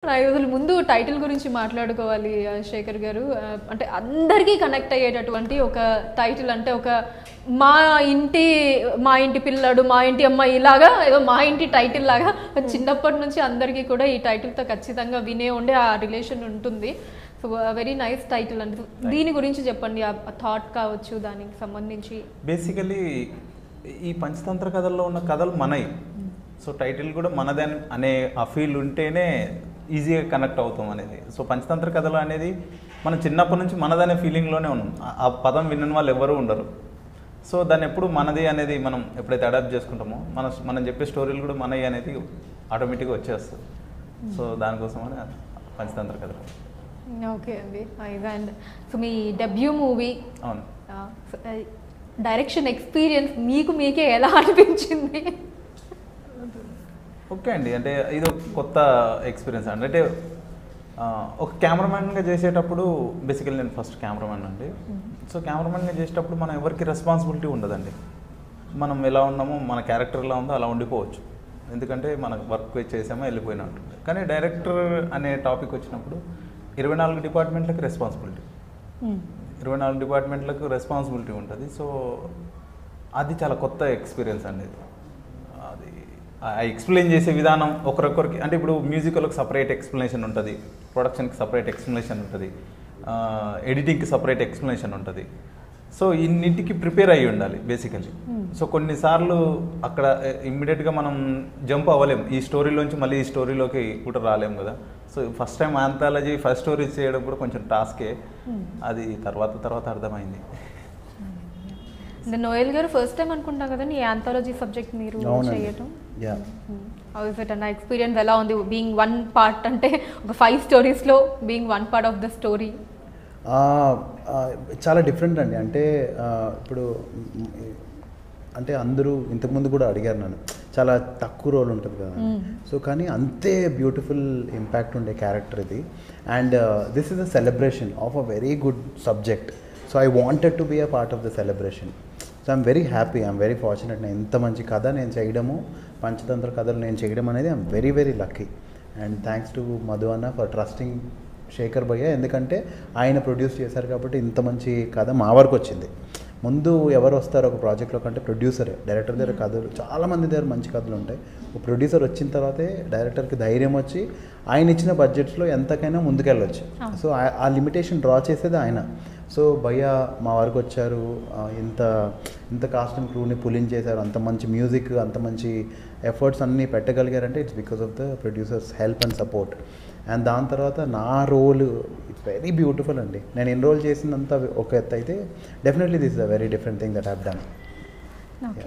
అసలు ముందు టైటిల్ గురించి మాట్లాడుకోవాలి ఆ, శేఖర్ గారు ఆ, అంటే అందరికీ కనెక్ట్ అయ్యేటటువంటి ఒక టైటిల్ అంటే ఒక మా ఇంటి మా ఇంటి పిల్లడు మా ఇంటి అమ్మాయి ఇలాగా ఏదో మా ఇంటి టైటిల్ లాగా చిన్నప్పటి నుంచి అందరికీ కూడా ఈ టైటిల్తో ఖచ్చితంగా వినే ఉండే ఆ రిలేషన్ ఉంటుంది సో వెరీ నైస్ టైటిల్ అంటే దీని గురించి చెప్పండి ఆ థాట్ కావచ్చు దానికి సంబంధించి బేసికలీ ఈ పంచతంత్ర కథల్లో ఉన్న కథలు మనవి సో టైటిల్ కూడా మనదే అని- అనే ఆ ఫీల్ ఉంటేనే ఈజీగా కనెక్ట్ అవుతాం అనేది సో పంచతంత్ర కథలు అనేది మనం చిన్నప్పటి నుంచి మనదనే ఫీలింగ్లోనే ఉన్నాం ఆ- ఆ పదం వినని వాళ్ళు ఎవరు ఉండరు సో దాన్ని ఎప్పుడు మనది అనేది మనం ఎప్పుడైతే అడాప్ట్ చేసుకుంటామో మన మనం చెప్పే స్టోరీలు కూడా మనవి అనేది ఆటోమేటిక్గా వచ్చేస్తుంది సో దానికోసమని పంచతంత్ర కథలు ఓకే అండి అండ్ సో మీ డెబ్యూ మూవీ అవును డైరెక్షన్ ఎక్స్పీరియన్స్ మీకు మీకే ఎలా అనిపించింది ఓకే అండి అంటే ఇది ఒక కొత్త ఎక్స్పీరియన్స్ అండి అంటే ఆ, ఒక కెమెరామ్యాన్గా చేసేటప్పుడు బేసికల్లీ నేను ఫస్ట్ కెమెరామ్యాన్ అండి సో కెమెరామ్యాన్గా చేసేటప్పుడు మనం ఎవరికి రెస్పాన్సిబిలిటీ ఉండదండి మనం ఎలా ఉన్నామో మన క్యారెక్టర్ ఎలా ఉందో అలా ఉండిపోవచ్చు ఎందుకంటే మన వర్క్ చేసామో వెళ్ళిపోయినా ఉంటుంది కానీ డైరెక్టర్ అనే టాపిక్ వచ్చినప్పుడు ఇరవై నాలుగు డిపార్ట్మెంట్లకు రెస్పాన్సిబిలిటీ ఇరవై నాలుగు డిపార్ట్మెంట్లకు రెస్పాన్సిబిలిటీ ఉంటుంది సో అది చాలా కొత్త ఎక్స్పీరియన్స్ అండి అది ఆ ఎక్స్ప్లెయిన్ చేసే విధానం ఒకరొకరికి అంటే ఇప్పుడు మ్యూజికల్కి సపరేట్ ఎక్స్ప్లెనేషన్ ఉంటుంది ప్రొడక్షన్కి సపరేట్ ఎక్స్ప్లెనేషన్ ఉంటుంది ఎడిటింగ్కి సపరేట్ ఎక్స్ప్లెనేషన్ ఉంటుంది సో ఇన్నింటికి ప్రిపేర్ అయ్యి ఉండాలి బేసికల్లీ సో కొన్నిసార్లు అక్కడ ఇమ్మీడియట్గా మనం జంప్ అవ్వలేం ఈ స్టోరీలోంచి మళ్ళీ ఈ స్టోరీలోకి కూడా రాలేం కదా so first time anthology first story చేయడం కూడా కొంచెం టాస్కే అది తర్వాత తర్వాత అర్థమైంది అంటే నోయల్ గారు ఫస్ట్ టైం అనుకుంటాం కదండి ఈ ఆంథాలజీ సబ్జెక్ట్ మీరు అవునండి చేయటం yeah how is it and experience ఎలా ఉంది బీయింగ్ వన్ పార్ట్ అంటే ఒక ఫైవ్ స్టోరీస్లో being one part of the story ఆ, ఆ, చాలా డిఫరెంట్ అండి అంటే ఆ, ఇప్పుడు మ్, అంటే అందరూ ఇంతకుముందు కూడా అడిగారు నన్ను చాలా తక్కువ రోల్ ఉంటుంది కదా సో కానీ అంతే బ్యూటిఫుల్ ఇంపాక్ట్ ఉండే క్యారెక్టర్ ఇది and this is a celebration of a very good subject so I wanted to be a part of the celebration so I'm very happy I'm very fortunate నేను ఇంత మంచి కథ నేను చేయడము పంచతంత్ర కథలు నేను చేయడం అనేది I'm very very lucky and thanks to Madhu అన్న ఫర్ ట్రస్టింగ్ శేఖర్ భయ్య ఎందుకంటే ఆయన ప్రొడ్యూస్ చేశారు కాబట్టి ఇంత మంచి కథ మా వరకు వచ్చింది ముందు ఎవరు వస్తారు ఒక ప్రాజెక్ట్లో కంటే ప్రొడ్యూసరే డైరెక్టర్ దగ్గర కథలు చాలామంది దగ్గర మంచి కథలు ఉంటాయి ఒక ప్రొడ్యూసర్ వచ్చిన తర్వాతే డైరెక్టర్కి ధైర్యం వచ్చి ఆయన ఇచ్చిన బడ్జెట్స్లో ఎంతకైనా ముందుకెళ్ళొచ్చు సో ఆ- ఆ లిమిటేషన్ డ్రా చేసేది ఆయన సో భయ్య మా వరకు వచ్చారు ఆ, ఇంత ఇంత కాస్ట్ అండ్ క్రూని పులింగ్ చేశారు అంత మంచి మ్యూజిక్ అంత మంచి ఎఫర్ట్స్ అన్నీ పెట్టగలిగారంటే it's because of the producers help and support and దాని తర్వాత నా రోల్ ఇట్స్ వెరీ బ్యూటిఫుల్ అండి నేను ఎన్రోల్ చేసిందంతా ఒక ఎత్తు అయితే definitely this is a very different thing that have done okay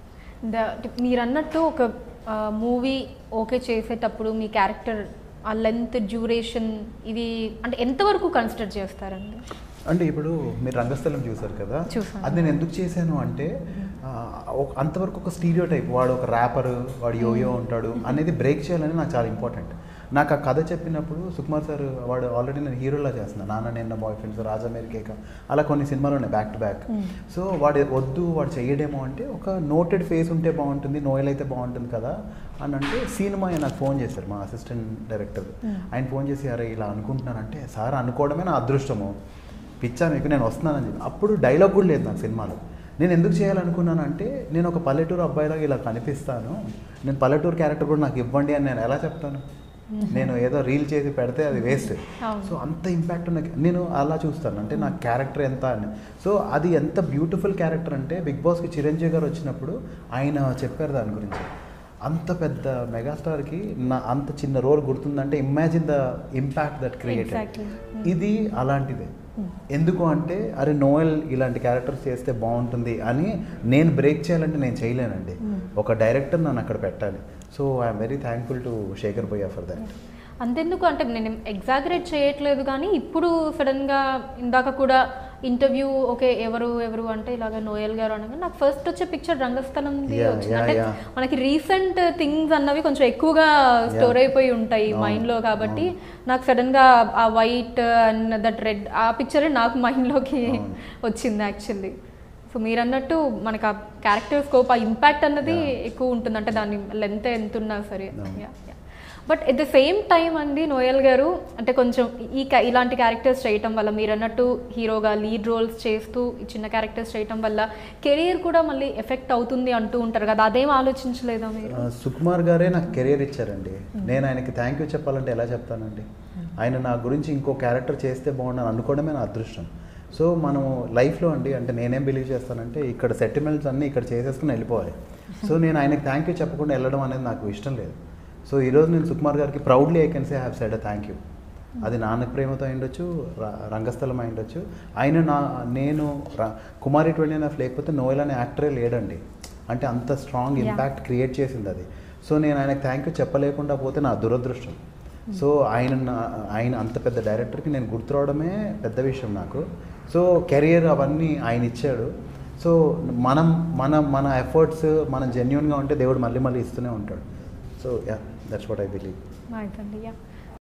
మీరు అన్నట్టు ఒక మూవీ ఓకే చేసేటప్పుడు మీ క్యారెక్టర్ ఆ లెంత్ డ్యూరేషన్ ఇది అంటే ఎంతవరకు కన్సిడర్ చేస్తారండి అంటే ఇప్పుడు మీరు రంగస్థలం చూసారు కదా చూసాను. అది నేను ఎందుకు చేశాను అంటే ఆ, ఒక- అంతవరకు ఒక స్టీరియో టైప్ వాడు ఒక ర్యాపర్ వాడు యోయో ఉంటాడు అనేది బ్రేక్ చేయాలని నాకు చాలా ఇంపార్టెంట్ నాకు ఆ కథ చెప్పినప్పుడు సుకుమార్ సార్ వాడు ఆల్రెడీ నేను హీరోలా చేస్తున్నాను నాన్న నేను బాయ్ ఫ్రెండ్స్ రాజా మేరికేక అలా కొన్ని సినిమాలు ఉన్నాయి బ్యాక్ టు బ్యాక్ సో వాడు వద్దు వాడు చెయ్యడేమో అంటే ఒక నోటెడ్ ఫేస్ ఉంటే బాగుంటుంది నోయల్ అయితే బాగుంటుంది కదా అని అంటే సినిమా నాకు ఫోన్ చేశారు మా అసిస్టెంట్ డైరెక్టర్ ఆయన ఫోన్ చేసి అరే ఇలా అనుకుంటున్నానంటే సార్ అనుకోవడమే నా అదృష్టము పిచ్చా మీకు నేను వస్తున్నానని చెప్పి అప్పుడు డైలాగ్ కూడా లేదు నాకు సినిమాలో నేను ఎందుకు చేయాలనుకున్నానంటే నేను ఒక పల్లెటూరు అబ్బాయిలాగా ఇలా కనిపిస్తాను నేను పల్లెటూరు క్యారెక్టర్ కూడా నాకు ఇవ్వండి అని నేను ఎలా చెప్తాను నేను ఏదో రీల్ చేసి పెడితే అది వేస్ట్ అవును. సో అంత ఇంపాక్ట్ ఉన్న నేను అలా చూస్తాను అంటే నా క్యారెక్టర్ ఎంత అని సో అది ఎంత బ్యూటిఫుల్ క్యారెక్టర్ అంటే బిగ్ బాస్కి చిరంజీవి గారు వచ్చినప్పుడు ఆయన చెప్పారు దాని గురించి అంత పెద్ద మెగాస్టార్కి నా అంత చిన్న రోల్ గుర్తుందంటే imagine the impact that created Exactly. ఇది అలాంటిదే ఎందుకు అంటే అరే నోయల్ ఇలాంటి క్యారెక్టర్స్ చేస్తే బాగుంటుంది అని నేను బ్రేక్ చేయాలంటే నేను చేయలేనండి ఒక డైరెక్టర్ నన్ను అక్కడ పెట్టాలి so I'm very thankful to Shekhar భయ్య ఫర్ దాట్ అంతెందుకు అంటే నేను ఎగ్జాగరేట్ చేయట్లేదు కానీ ఇప్పుడు సడన్గా ఇందాక కూడా ఇంటర్వ్యూ ఓకే ఎవరు ఎవరు అంటే ఇలాగ నోయల్ గారు అనగా నాకు ఫస్ట్ వచ్చే పిక్చర్ రంగస్థలం Yeah, వచ్చింది yeah, అంటే yeah. మనకి రీసెంట్ థింగ్స్ అన్నవి కొంచెం ఎక్కువగా స్టోర్ అయిపోయి ఉంటాయి అవును, మైండ్లో కాబట్టి నాకు సడన్గా ఆ వైట్ అండ్ దట్ రెడ్ ఆ పిక్చరే నాకు మైండ్లోకి అవును. వచ్చింది యాక్చువల్లీ సో మీరు అన్నట్టు మనకు ఆ క్యారెక్టర్ స్కోప్ ఆ ఇంపాక్ట్ అన్నది Yeah. ఎక్కువ ఉంటుంది అంటే దాని లెంత్ ఎంత ఉన్నా సరే అవును. Yeah, yeah. But at the same time అండి నోయల్ గారు అంటే కొంచెం ఈ ca- ఇలాంటి క్యారెక్టర్స్ చేయటం వల్ల మీరు అన్నట్టు హీరోగా లీడ్ రోల్స్ చేస్తూ ఈ చిన్న క్యారెక్టర్స్ చేయటం వల్ల కెరీర్ కూడా మళ్ళీ ఎఫెక్ట్ అవుతుంది అంటూ ఉంటారు కదా అదేం ఆలోచించలేదా మీరు ఆ, సుకుమార్ గారే నాకు కెరియర్ ఇచ్చారండి నేను ఆయనకి థ్యాంక్ యూ చెప్పాలంటే ఎలా చెప్తానండి ఆయన నా గురించి ఇంకో క్యారెక్టర్ చేస్తే బాగుండని అనుకోవడమే నా అదృష్టం సో మనం లైఫ్లో అండి అంటే నేనేం బిలీవ్ చేస్తానంటే ఇక్కడ సెటిల్మెంట్స్ అన్నీ ఇక్కడ చేసేసుకుని వెళ్ళిపోవాలి సో నేను ఆయనకి థ్యాంక్ యూ చెప్పకుండా వెళ్ళడం అనేది నాకు ఇష్టం లేదు సో ఈరోజు నేను సుకుమార్ గారికి proudly I can say have said a thank you అది నాన్న ప్రేమతో అయిండొచ్చు ర- రంగస్థలం అయిండొచ్చు ఆయన నా నేను ర- కుమారి ట్వంటీ ఆఫ్ లేకపోతే నోయల్ అనే యాక్టరే లేడండి అంటే అంత స్ట్రాంగ్ Yeah. ఇంపాక్ట్ క్రియేట్ చేసింది అది సో నేను ఆయనకు థ్యాంక్ యూ చెప్పలేకుండా పోతే నా దురదృష్టం సో ఆయన నా- ఆయన అంత పెద్ద డైరెక్టర్కి నేను గుర్తురావడమే పెద్ద విషయం నాకు సో కెరియర్ అవన్నీ ఆయన ఇచ్చాడు సో మనం మన మన ఎఫర్ట్స్ మనం జెన్యున్గా ఉంటే దేవుడు మళ్ళీ మళ్ళీ ఇస్తూనే ఉంటాడు so yeah that's what I believe అయిపోయింది యా